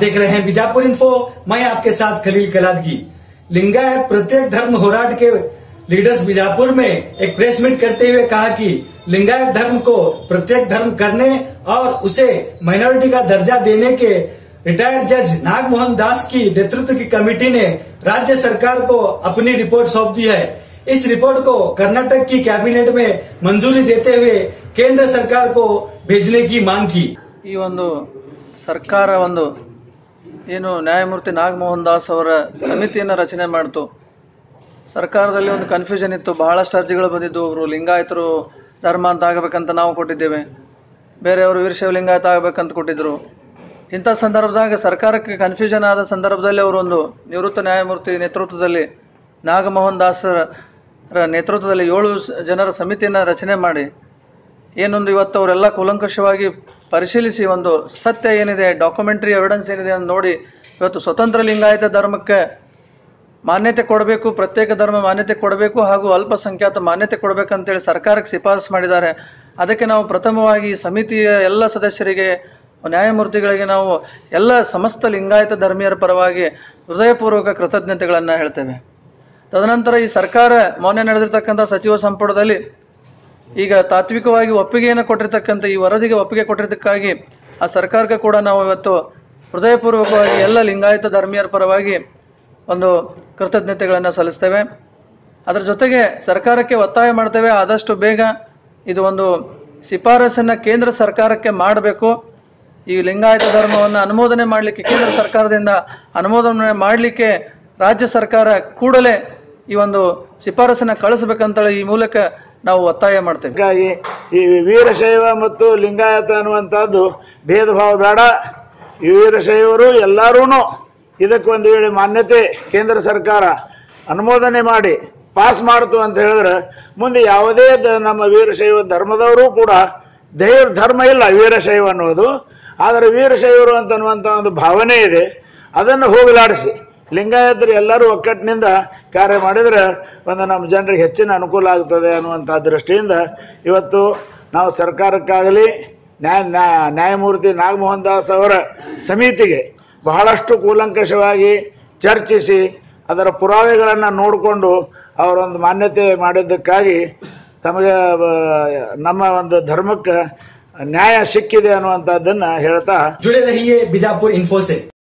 देख रहे हैं बीजापुर इन्फो मैं आपके साथ खलील कलादगी लिंगायत प्रत्येक धर्म होराट के लीडर्स बीजापुर में एक प्रेस मीट करते हुए कहा कि लिंगायत धर्म को प्रत्येक धर्म करने और उसे माइनॉरिटी का दर्जा देने के रिटायर्ड जज नागमोहन दास की नेतृत्व की कमेटी ने राज्य सरकार को अपनी रिपोर्ट सौंप दी है इस रिपोर्ट को कर्नाटक की कैबिनेट में मंजूरी देते हुए केंद्र सरकार को भेजने की मांग की ಈ ಒಂದು ಸರ್ಕಾರ ಒಂದು ಏನು ನ್ಯಾಯಮೂರ್ತಿ ನಾಗಮೋಹನ್ ದಾಸ್ ಅವರ ಸಮಿತಿಯನ್ನು ರಚನೆ ಮಾಡಿತು ಸರ್ಕಾರದಲ್ಲಿ ಒಂದು ಕನ್ಫ್ಯೂಷನ್ ಇತ್ತು ಬಹಳಷ್ಟು ಅರ್ಜಿಗಳು ಬಂದಿದ್ದು ಅವರು ಲಿಂಗಾಯತರು ಧರ್ಮ ಅಂತ ಆಗಬೇಕಂತ ನಾವು ಕೊಟ್ಟಿದ್ದೇವೆ ಬೇರೆಯವರು ವೀರಶೈವ ಲಿಂಗಾಯತ ಆಗಬೇಕಂತ ಕೊಟ್ಟಿದ್ದರು ಇಂಥ ಸಂದರ್ಭದಾಗ ಸರ್ಕಾರಕ್ಕೆ ಕನ್ಫ್ಯೂಷನ್ ಆದ ಸಂದರ್ಭದಲ್ಲಿ ಅವರು ಒಂದು ನಿವೃತ್ತ ನ್ಯಾಯಮೂರ್ತಿ ನೇತೃತ್ವದಲ್ಲಿ ನಾಗಮೋಹನ್ ದಾಸರ ನೇತೃತ್ವದಲ್ಲಿ ಏಳು ಸ- ಜನರ ಸಮಿತಿಯನ್ನು ರಚನೆ ಮಾಡಿ ಏನೊಂದು ಇವತ್ತು ಅವರೆಲ್ಲ ಕೂಲಂಕಷವಾಗಿ ಪರಿಶೀಲಿಸಿ ಒಂದು ಸತ್ಯ ಏನಿದೆ ಡಾಕ್ಯುಮೆಂಟ್ರಿ ಎವಿಡೆನ್ಸ್ ಏನಿದೆ ಅಂತ ನೋಡಿ ಇವತ್ತು ಸ್ವತಂತ್ರ ಲಿಂಗಾಯತ ಧರ್ಮಕ್ಕೆ ಮಾನ್ಯತೆ ಕೊಡಬೇಕು ಪ್ರತ್ಯೇಕ ಧರ್ಮ ಮಾನ್ಯತೆ ಕೊಡಬೇಕು ಹಾಗೂ ಅಲ್ಪಸಂಖ್ಯಾತ ಮಾನ್ಯತೆ ಕೊಡಬೇಕಂತೇಳಿ ಸರ್ಕಾರಕ್ಕೆ ಶಿಫಾರಸು ಮಾಡಿದ್ದಾರೆ ಅದಕ್ಕೆ ನಾವು ಪ್ರಥಮವಾಗಿ ಈ ಸಮಿತಿಯ ಎಲ್ಲ ಸದಸ್ಯರಿಗೆ ನ್ಯಾಯಮೂರ್ತಿಗಳಿಗೆ ನಾವು ಎಲ್ಲ ಸಮಸ್ತ ಲಿಂಗಾಯತ ಧರ್ಮೀಯರ ಪರವಾಗಿ ಹೃದಯಪೂರ್ವಕ ಕೃತಜ್ಞತೆಗಳನ್ನು ಹೇಳ್ತೇವೆ ತದನಂತರ ಈ ಸರ್ಕಾರ ಮೊನ್ನೆ ನಡೆದಿರ್ತಕ್ಕಂಥ ಸಚಿವ ಸಂಪುಟದಲ್ಲಿ ಈಗ ತಾತ್ವಿಕವಾಗಿ ಒಪ್ಪಿಗೆಯನ್ನು ಕೊಟ್ಟಿರ್ತಕ್ಕಂಥ ಈ ವರದಿಗೆ ಒಪ್ಪಿಗೆ ಕೊಟ್ಟಿದ್ದಕ್ಕಾಗಿ ಆ ಸರ್ಕಾರಕ್ಕೆ ಕೂಡ ನಾವು ಇವತ್ತು ಹೃದಯಪೂರ್ವಕವಾಗಿ ಎಲ್ಲ ಲಿಂಗಾಯತ ಧರ್ಮೀಯರ ಪರವಾಗಿ ಒಂದು ಕೃತಜ್ಞತೆಗಳನ್ನು ಸಲ್ಲಿಸ್ತೇವೆ ಅದರ ಜೊತೆಗೆ ಸರ್ಕಾರಕ್ಕೆ ಒತ್ತಾಯ ಮಾಡ್ತೇವೆ ಆದಷ್ಟು ಬೇಗ ಇದು ಒಂದು ಶಿಫಾರಸನ್ನು ಕೇಂದ್ರ ಸರ್ಕಾರಕ್ಕೆ ಮಾಡಬೇಕು ಈ ಲಿಂಗಾಯತ ಧರ್ಮವನ್ನು ಅನುಮೋದನೆ ಮಾಡಲಿಕ್ಕೆ ಕೇಂದ್ರ ಸರ್ಕಾರದಿಂದ ಅನುಮೋದನೆ ಮಾಡಲಿಕ್ಕೆ ರಾಜ್ಯ ಸರ್ಕಾರ ಕೂಡಲೇ ಈ ಒಂದು ಶಿಫಾರಸನ್ನು ಕಳಿಸ್ಬೇಕಂತೇಳಿ ಈ ಮೂಲಕ ನಾವು ಒತ್ತಾಯ ಮಾಡ್ತೇವೆ ಹೀಗಾಗಿ ಈ ವೀರಶೈವ ಮತ್ತು ಲಿಂಗಾಯತ ಅನ್ನುವಂಥದ್ದು ಭೇದ ಭಾವ ಬೇಡ ಈ ವೀರಶೈವರು ಎಲ್ಲರೂ ಇದಕ್ಕೆ ಒಂದು ವೇಳೆ ಮಾನ್ಯತೆ ಕೇಂದ್ರ ಸರ್ಕಾರ ಅನುಮೋದನೆ ಮಾಡಿ ಪಾಸ್ ಮಾಡ್ತು ಅಂತ ಹೇಳಿದ್ರೆ ಮುಂದೆ ಯಾವುದೇ ದ- ನಮ್ಮ ವೀರಶೈವ ಧರ್ಮದವರು ಕೂಡ ದೇವ್ರ ಧರ್ಮ ಇಲ್ಲ ವೀರಶೈವ ಅನ್ನೋದು ಆದರೆ ವೀರಶೈವರು ಅಂತ ಅನ್ನುವಂಥ ಒಂದು ಭಾವನೆ ಇದೆ ಅದನ್ನು ಹೋಗಲಾಡಿಸಿ ಲಿಂಗಾಯತರು ಎಲ್ಲರೂ ಒಕ್ಕಟ್ಟಿನಿಂದ ಕಾರ್ಯ ಮಾಡಿದರೆ ಒಂದು ನಮ್ಮ ಜನರಿಗೆ ಹೆಚ್ಚಿನ ಅನುಕೂಲ ಆಗ್ತದೆ ಅನ್ನುವಂಥ ದೃಷ್ಟಿಯಿಂದ ಇವತ್ತು ನಾವು ಸರ್ಕಾರಕ್ಕಾಗಲಿ ನ್ಯಾಯ ನ್ಯಾಯ- ನ್ಯಾಯಮೂರ್ತಿ ನಾಗಮೋಹನ್ ದಾಸ್ ಅವರ ಸಮಿತಿಗೆ ಬಹಳಷ್ಟು ಕೂಲಂಕಷವಾಗಿ ಚರ್ಚಿಸಿ ಅದರ ಪುರಾವೆಗಳನ್ನು ನೋಡಿಕೊಂಡು ಅವರೊಂದು ಮಾನ್ಯತೆ ಮಾಡಿದ್ದಕ್ಕಾಗಿ ತಮಗೆ ಆ, ನಮ್ಮ ಒಂದು ಧರ್ಮಕ್ಕೆ ನ್ಯಾಯ ಸಿಕ್ಕಿದೆ ಅನ್ನುವಂಥದ್ದನ್ನು ಹೇಳ್ತಾ जुड़े रहिए बीजापुर इन्फो से